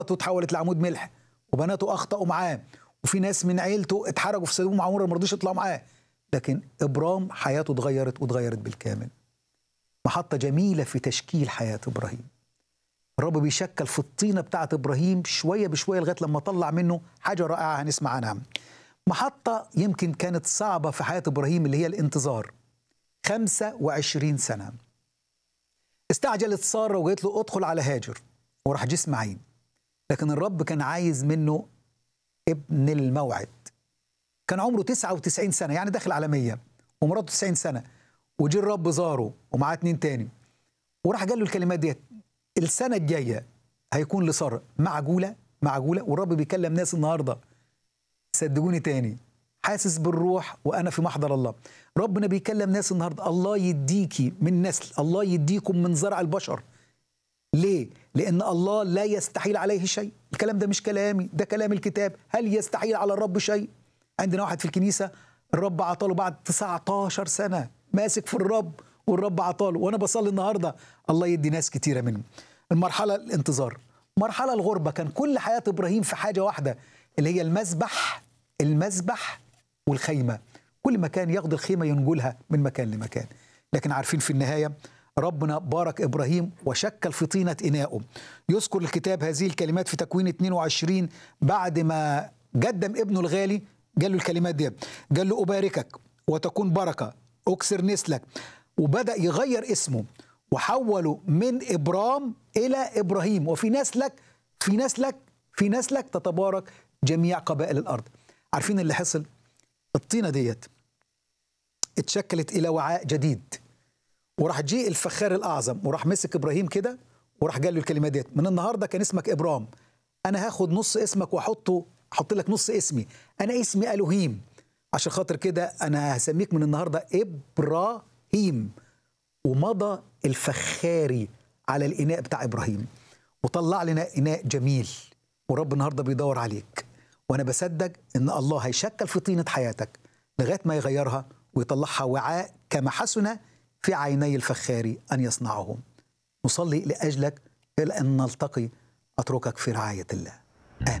مراته اتحولت لعمود ملح وبناته اخطاوا معاه وفي ناس من عيلته اتحرجوا في سدوم وعموره ما رضوش يطلعوا معاه لكن ابرام حياته اتغيرت واتغيرت بالكامل محطه جميله في تشكيل حياه ابراهيم الرب بيشكل في الطينه بتاعه ابراهيم شويه بشويه لغايه لما طلع منه حاجه رائعه هنسمع عنها محطه يمكن كانت صعبه في حياه ابراهيم اللي هي الانتظار 25 سنه استعجلت ساره وقالت له ادخل على هاجر وراح جه اسماعيل لكن الرب كان عايز منه ابن الموعد كان عمره 99 سنه يعني داخل على 100 ومراته 90 سنه وجه الرب زاره ومعاه اتنين تاني وراح قال له الكلمات ديت السنه الجايه هيكون لساره معجوله معجوله والرب بيكلم ناس النهارده صدقوني تاني حاسس بالروح وانا في محضر الله ربنا بيكلم ناس النهارده الله يديكي من نسل الله يديكم من زرع البشر ليه لان الله لا يستحيل عليه شيء الكلام ده مش كلامي ده كلام الكتاب هل يستحيل على الرب شيء عندنا واحد في الكنيسه الرب عطاله بعد 19 سنه ماسك في الرب والرب عطاله وانا بصلي النهارده الله يدي ناس كتيره منهم المرحله الانتظار مرحله الغربه كان كل حياه ابراهيم في حاجه واحده اللي هي المذبح المذبح والخيمه كل مكان ياخد الخيمه ينجلها من مكان لمكان لكن عارفين في النهايه ربنا بارك ابراهيم وشكل في طينه انائه يذكر الكتاب هذه الكلمات في تكوين 22 بعد ما قدم ابنه الغالي قال له الكلمات دي قال له اباركك وتكون بركه اكسر نسلك وبدا يغير اسمه وحوله من ابرام الى ابراهيم وفي نسلك في نسلك في نسلك تتبارك جميع قبائل الارض عارفين اللي حصل الطينه ديت اتشكلت الى وعاء جديد وراح جه الفخار الاعظم وراح مسك ابراهيم كده وراح قال له الكلمات ديت من النهارده كان اسمك ابرام انا هاخد نص اسمك واحطه احط لك نص اسمي انا اسمي الوهيم عشان خاطر كده انا هسميك من النهارده ابراهيم ومضى الفخاري على الاناء بتاع ابراهيم وطلع لنا اناء جميل ورب النهارده بيدور عليك وانا بصدق ان الله هيشكل في طينه حياتك لغايه ما يغيرها ويطلعها وعاء كما حسن في عيني الفخار ان يصنعه نصلي لاجلك الى ان نلتقي اتركك في رعايه الله